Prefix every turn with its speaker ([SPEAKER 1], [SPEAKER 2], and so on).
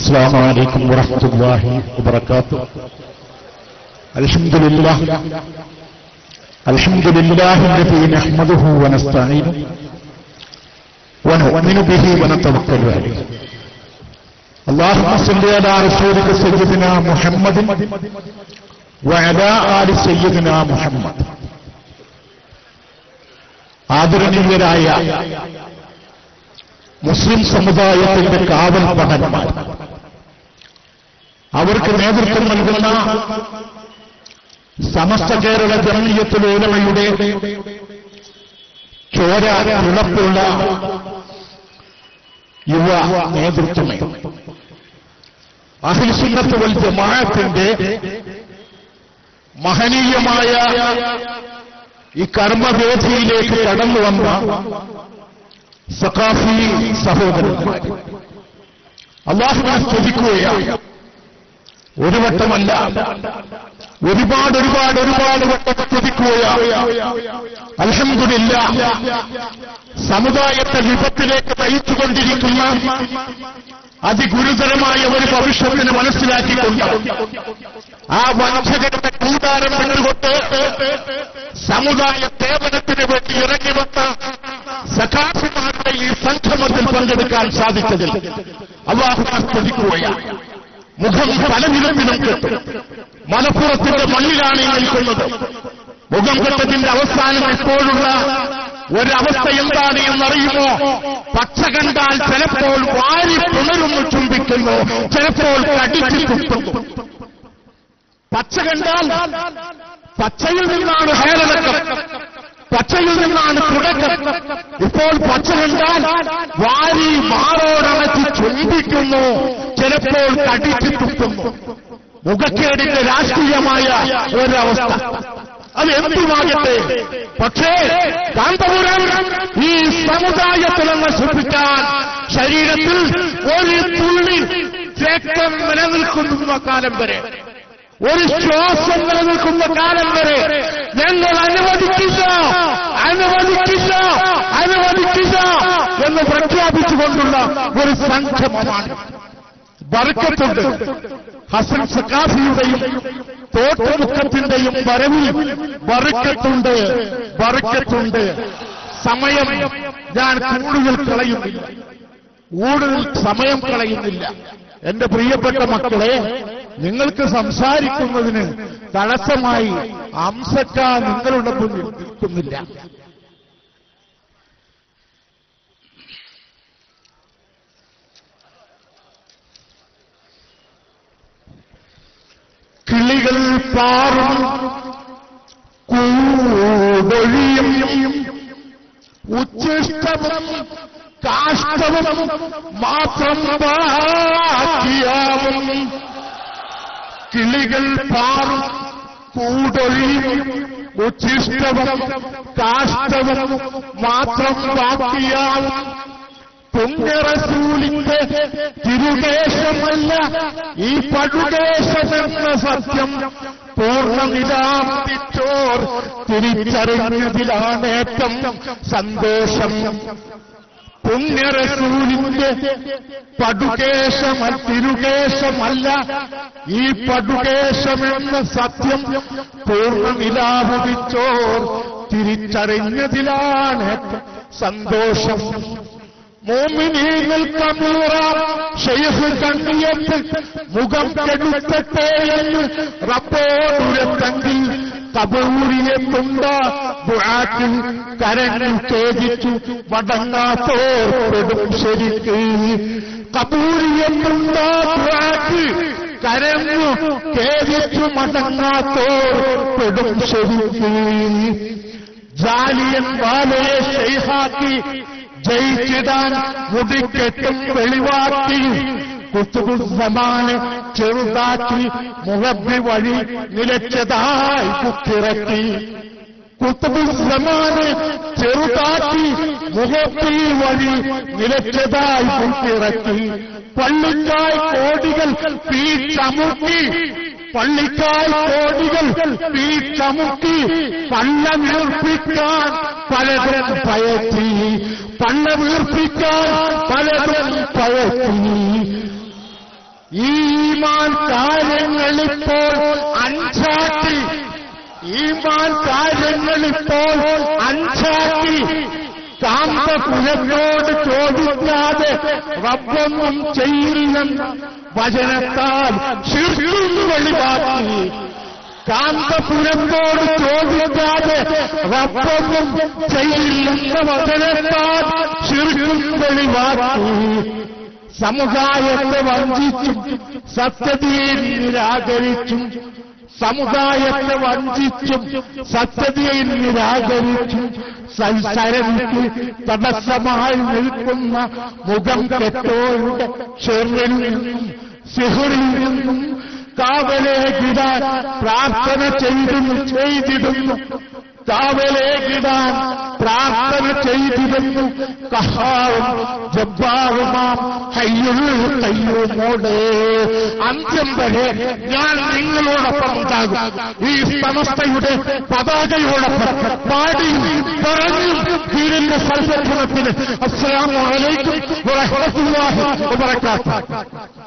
[SPEAKER 1] السلام عليكم ورحمة الله وبركاته الحمد لله الحمد لله الذي نحمده ونستعينه ونؤمن به ونتوكل عليه اللهم صل على رسولك سيدنا محمد وعلى آل سيدنا محمد ആദരണീയരായ മുസ്ലിം സമുദായത്തിന്റെ കാവൽ പടന്മാർ അവർക്ക് നേതൃത്വം നൽകുന്ന സമസ്ത കേരള ജനനീയത്തിലൂലമയുടെ ചോര ഉളപ്പുള്ള യുവ നേതൃത്വമേ അഹിൽസുന്നത്ത് വൽ ജമാഅത്തിന്റെ മഹനീയമായ ഈ കർമ്മവേദിയിലേക്ക് കടന്നു വന്ന സഖാഫി സഹോദരന്മാർ അള്ളാഹുവിനെ സ്തുതിക്കുകയാണ് ഒരു വട്ടമല്ല ഒരുപാട് ഒരുപാട് ഒരുപാട് വട്ടം സ്തുതിക്കുകയാണ് അൽഹംദുലില്ല സമുദായത്തെ വിപത്തിലേക്ക് നയിച്ചുകൊണ്ടിരിക്കുന്ന അതിഗുരുതരമായ ഒരു ഭവിഷ്യത്തിന് മനസ്സിലാക്കിക്കൊണ്ട് ആ വഞ്ചകരുടെ കൂടാരം വിട്ടുകൊണ്ട് സമുദായ സേവനത്തിന് വേണ്ടി ഇറങ്ങി വന്ന സഖാഫിമാരുടെ ഈ സംഗമത്തിൽ പങ്കെടുക്കാൻ സാധിച്ചതിൽ അള്ളാഹു സ്തുതിക്കുകയാണ് മുഖം പല നിലത്തിലും കെട്ടും മലപ്പുറത്തിന്റെ മണ്ണിലാണ് ഈ നിൽക്കുന്നത് മുഖം കെട്ടതിന്റെ അവസാനം ഇപ്പോഴുള്ള ഒരവസ്ഥ എന്താണ് എന്നറിയുമോ പച്ച കണ്ടാൽ ചിലപ്പോൾ വാരി പുണരുന്നു ചുംബിക്കുന്നു ചിലപ്പോൾ കടിച്ചു തുപ്പുന്നു പച്ച കണ്ടാൽ പച്ചയിൽ നിന്നാണ് ഹേളനക്കം പച്ചയിൽ നിന്നാണ് തുടക്കം ഇപ്പോൾ പച്ച കണ്ടാൽ വാരി മാറോടണച്ച് ചുംബിക്കുന്നു ചിലപ്പോൾ കടിച്ചു തുപ്പുന്നു മുഖക്കേടിന്റെ രാഷ്ട്രീയമായ ഒരവസ്ഥ അത് എന്തുമാകട്ടെ പക്ഷേ കാന്തപുരം ഈ സമുദായത്തിൽ നശിപ്പിക്കാൻ ശരീരത്തിൽ ഒരു തുള്ളി രക്തം നിലനിൽക്കുന്ന കാലം വരെ ഒരു ശ്വാസം നിലനിൽക്കുന്ന കാലം വരെ ഞങ്ങൾ അനുവദിക്കില്ല അനുവദിക്കില്ല അനുവദിക്കില്ല എന്ന് പ്രഖ്യാപിച്ചുകൊണ്ടുള്ള ഒരു സംഗമമാണ് ബർക്കത്തുണ്ട് ഹസൻ സക്കാഫിയുടെയും തോട്ടുമുഖത്തിന്റെയും വരവിൽ ബർക്കത്തുണ്ട് ബർക്കത്തുണ്ട് സമയം ഞാൻ കൂടുതൽ കളയുന്നില്ല കൂടുതൽ സമയം കളയുന്നില്ല എന്റെ പ്രിയപ്പെട്ട മക്കളെ നിങ്ങൾക്ക് സംസാരിക്കുന്നതിന് തടസ്സമായി അംസക്ക നിങ്ങളുടെ മുന്നിൽ നിൽക്കുന്നില്ല കിളികൾ പാറും കൂടൊഴിയും ഉച്ഛിഷ്ടവും കാഷ്ടവും മാത്രം ബാക്കിയാവും കിളികൾ പാറും കൂടൊഴിയും ഉച്ഛിഷ്ടവും കാഷ്ടവും മാത്രം ബാക്കിയാവും പുണ്യറസൂലിന്റെ തിരുദേശമല്ല ഈ പടുദേശമെന്ന സത്യം പൂർണ്ണനിലാമിച്ചോർ തിരിച്ചറിഞ്ഞതിലാണേറ്റം സന്തോഷം പുണ്യറസൂലിന്റെ പടുകേശമ തിരുകേശമല്ല ഈ പടുകേശമെന്ന സത്യം പൂർണ്ണനിലാഭിച്ചോർ തിരിച്ചറിഞ്ഞതിലാണേറ്റം സന്തോഷം മോമിനീങ്ങൾ കമൂറ ഷെയ്ഫ് കണ്ണിയത്ത് മുഖം കെടുത്തട്ടെ എന്ന് റബ്ബോടുരത്തെങ്കിൽ കബൂരിയെത്തുണ്ട ദുആക്കിൽ കരങ്ങൾ ഛേദിച്ചു മടങ്ങാത്തോർ പെടും ശരിക്ക് കബൂരിയെത്തുണ്ട ദുആക്ക് കരഞ്ഞു ഖേദിച്ചു മടങ്ങാത്തോർ പെടും ശരിക്ക് ജാലിയൻ വാലയെ ഷെയ്ഹാക്കി ജയിച്ചിടാൻ മുടിക്കെട്ടും വെളിവാക്കി കുത്തുകുസമാന് ചെറുതാക്കി മുഹബി വഴി നിലച്ചതായി കുത്തിറക്കി കുത്തുബുസമാന് ചെറുതാക്കി മുഹബി വഴി നിലച്ചതായി കുത്തിറക്കി പള്ളിക്കായ് കോടികൾ തീ ചമുക്കി പള്ളിക്കായ് കോടികൾ തീ ചമുക്കി പള്ള വീർപ്പിക്കാൻ പലതരം പയറ്റി പള്ള വീർപ്പിക്കാൻ പലതരം പയറ്റി ഈ ഈമാൻ കാര്യങ്ങളിപ്പോൾ അഞ്ചാക്കി ഈമാൻ കാര്യങ്ങളിപ്പോൾ അഞ്ചാക്കി കാന്തപുരത്തോട് ചോദിക്കാതെ റബ്ബൊന്നും ചെയ്യില്ലെന്ന് വചനത്താൽ ശിർക്കുന്നു വെളിവാക്കി കാന്തപുരത്തോട് ചോദിക്കാതെ റബ്ബൊന്നും ചെയ്യില്ലെന്ന വചനത്താൽ ശിർക്കുന്നു വെളിവാക്കി സമുദായത്തെ വഞ്ചിച്ചും സത്യതയെ നിരാകരിച്ചും സമുദായത്തെ വഞ്ചിച്ചും സത്യതയെ നിരാകരിച്ചും സൽസരണിക്ക് തടസ്സമായി നിൽക്കുന്ന മുഖം കെട്ടോരുടെ ചെറിൽ നിന്നും സിഹറിൽ നിന്നും കാവലേകിടാൻ പ്രാർത്ഥന ചെയ്തു ചെയ്തിടുന്നു കാവലേകിടാൻ പ്രാർത്ഥന ചെയ്തിരുന്നു കഹാവും ജബ്ബാറുമാം ഹയ്യുൾ കയ്യുമോട് അന്ത്യം വരെ ഞാൻ നിങ്ങളോടൊപ്പം ഉണ്ടാകും ഈ സമസ്തയുടെ പതാകയോടൊപ്പം പാടിയും പറഞ്ഞും വീടിന്റെ സർവഭരണത്തിന് അസ്സലാമു അലൈക്കും വറഹ്മത്തുള്ളാഹി വബറകാതുഹു